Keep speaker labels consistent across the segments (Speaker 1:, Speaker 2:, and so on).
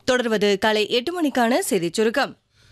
Speaker 1: தொடர்வது காலை எட்டு மணிக்கான செய்திச் சுருக்கம்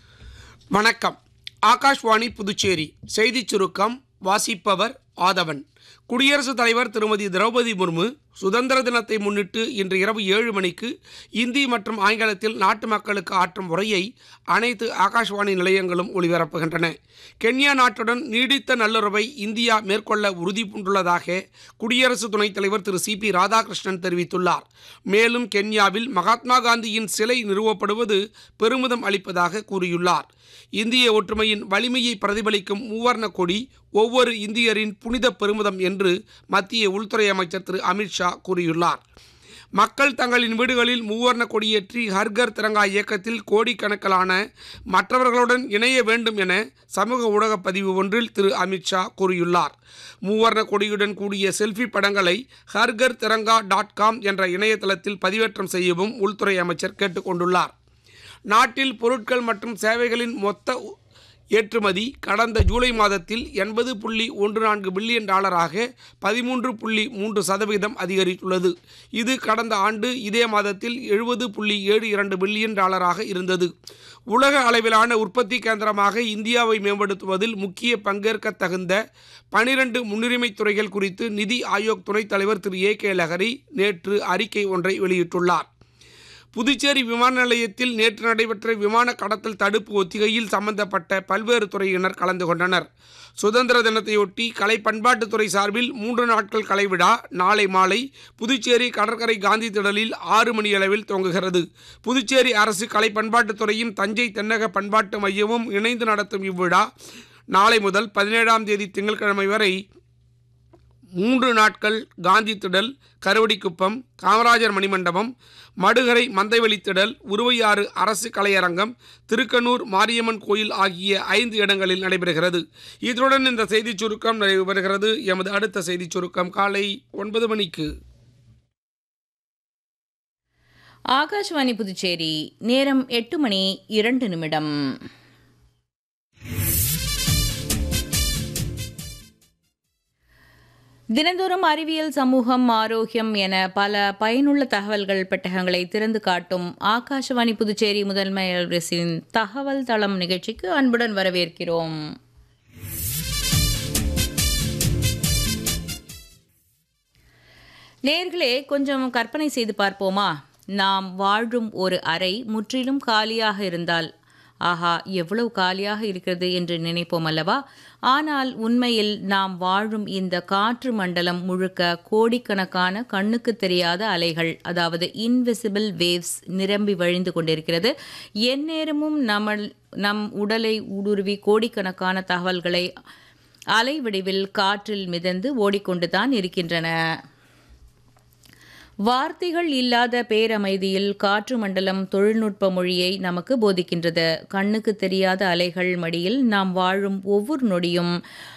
Speaker 2: வணக்கம் ஆகாஷ்வாணி புதுச்சேரி செய்திச் சுருக்கம் வாசிப்பவர் ஆதவன் குடியரசுத் தலைவர் திருமதி திரௌபதி முர்மு சுதந்திர தினத்தை முன்னிட்டு இன்று இரவு ஏழு மணிக்கு இந்தி மற்றும் ஆங்கிலத்தில் நாட்டு மக்களுக்கு ஆற்றும் உரையை அனைத்து ஆகாஷ்வாணி நிலையங்களும் ஒளிபரப்புகின்றன கென்யா நாட்டுடன் நீடித்த நல்லுறவை இந்தியா மேற்கொள்ள உறுதி பூண்டுள்ளதாக குடியரசு துணைத் தலைவர் திரு சி பி ராதாகிருஷ்ணன் தெரிவித்துள்ளார் மேலும் கென்யாவில் மகாத்மா காந்தியின் சிலை நிறுவப்படுவது பெருமிதம் அளிப்பதாக கூறியுள்ளார் இந்திய ஒற்றுமையின் வலிமையை பிரதிபலிக்கும் மூவர்ண கொடி ஒவ்வொரு இந்தியரின் புனித பெருமிதம் என்று மத்திய உள்துறை அமைச்சர் திரு அமித்ஷா கூறியுள்ளார் மக்கள் தங்களின் வீடுகளில் மூவர்ண கொடியேற்றி ஹர்கர் திரங்கா இயக்கத்தில் கோடிக்கணக்கிலான மற்றவர்களுடன் இணைய வேண்டும் என சமூக ஊடக பதிவு ஒன்றில் திரு அமித்ஷா கூறியுள்ளார் மூவர்ண கொடியுடன் கூடிய செல்ஃபி படங்களை ஹர்கர் திரங்கா டாட் காம் என்ற இணையதளத்தில் பதிவேற்றம் செய்யவும் உள்துறை அமைச்சர் கேட்டுக்கொண்டுள்ளார் நாட்டில் பொருட்கள் மற்றும் சேவைகளின் மொத்த உ- ஏற்றுமதி கடந்த ஜூலை மாதத்தில் எண்பது புள்ளி ஒன்று நான்கு பில்லியன் டாலராக பதிமூன்று புள்ளி மூன்று சதவீதம் அதிகரித்துள்ளது இது கடந்த ஆண்டு இதே மாதத்தில் எழுபது புள்ளி ஏழு இரண்டு பில்லியன் டாலராக இருந்தது உலக அளவிலான உற்பத்தி கேந்திரமாக இந்தியாவை மேம்படுத்துவதில் முக்கிய பங்கேற்க தகுந்த பனிரெண்டு முன்னுரிமை துறைகள் குறித்து நிதி ஆயோக் துணைத் தலைவர் திரு ஏ கே லஹரி நேற்று அறிக்கை ஒன்றை வெளியிட்டுள்ளார் புதுச்சேரி விமான நிலையத்தில் நேற்று நடைபெற்ற விமான கடத்தல் தடுப்பு ஒத்திகையில் சம்பந்தப்பட்ட பல்வேறு துறையினர் கலந்து கொண்டனர் சுதந்திர தினத்தையொட்டி கலை பண்பாட்டுத்துறை சார்பில் மூன்று நாட்கள் கலைவிழா நாளை மாலை புதுச்சேரி கடற்கரை காந்தி திடலில் ஆறு மணியளவில் துவங்குகிறது புதுச்சேரி அரசு கலை பண்பாட்டுத்துறையும் தஞ்சை தென்னக பண்பாட்டு மையமும் இணைந்து நடத்தும் இவ்விழா நாளை முதல் பதினேழாம் தேதி திங்கட்கிழமை வரை மூன்று நாட்கள் காந்தி திடல் கருவடிக்குப்பம் காமராஜர் மணிமண்டபம் மடுகரை மந்தைவெளி திடல் உருவையாறு அரசு கலையரங்கம் திருக்கனூர் மாரியம்மன் கோயில் ஆகிய ஐந்து இடங்களில் நடைபெறுகிறது இத்துடன் இந்த செய்திச் சுருக்கம் நிறைவு பெறுகிறது எமது அடுத்த செய்திச் சுருக்கம் காலை ஒன்பது மணிக்கு
Speaker 3: ஆகாஷ்வாணி புதுச்சேரி நேரம் எட்டு மணி இரண்டு நிமிடம் தினந்தோறும் அறிவியல் சமூகம் ஆரோக்கியம் என பல பயனுள்ள தகவல்கள் பெட்டகங்களை திறந்து காட்டும் ஆகாஷவாணி புதுச்சேரி முதன்மை அலுவலரின் தகவல் தளம் நிகழ்ச்சிக்கு அன்புடன் வரவேற்கிறோம் நேர்களே கொஞ்சம் கற்பனை செய்து பார்ப்போமா நாம் வாழும் ஒரு அறை முற்றிலும் காலியாக இருந்தால் ஆஹா எவ்வளவு காலியாக இருக்கிறது என்று நினைப்போம் அல்லவா ஆனால் உண்மையில் நாம் வாழும் இந்த காற்று மண்டலம் முழுக்க கோடிக்கணக்கான கண்ணுக்கு தெரியாத அலைகள் அதாவது இன்விசிபிள் வேவ்ஸ் நிரம்பி வழிந்து கொண்டிருக்கிறது எந்நேரமும் நம்ம நம் உடலை ஊடுருவி கோடிக்கணக்கான தகவல்களை அலைவடிவில் காற்றில் மிதந்து ஓடிக்கொண்டுதான் இருக்கின்றன வார்த்தைகள் இல்லாத பேரமைதியில் காற்று மண்டலம் தொழில்நுட்ப மொழியை நமக்கு போதிக்கின்றது கண்ணுக்கு தெரியாத அலைகள் மடியில் நாம் வாழும் ஒவ்வொரு நொடியும்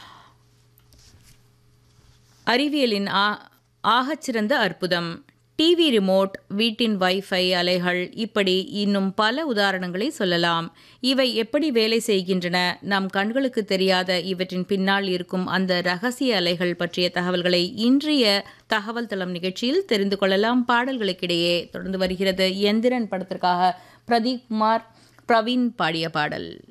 Speaker 3: அறிவியலின் ஆ ஆகச்சிறந்த அற்புதம் டிவி ரிமோட் வீட்டின் வைஃபை அலைகள் இப்படி இன்னும் பல உதாரணங்களை சொல்லலாம் இவை எப்படி வேலை செய்கின்றன நம் கண்களுக்கு தெரியாத இவற்றின் பின்னால் இருக்கும் அந்த ரகசிய அலைகள் பற்றிய தகவல்களை இன்றைய தகவல் தளம் நிகழ்ச்சியில் தெரிந்து கொள்ளலாம் பாடல்களுக்கிடையே தொடர்ந்து வருகிறது எந்திரன் படத்திற்காக பிரதீப் குமார் பிரவீன் பாடிய பாடல்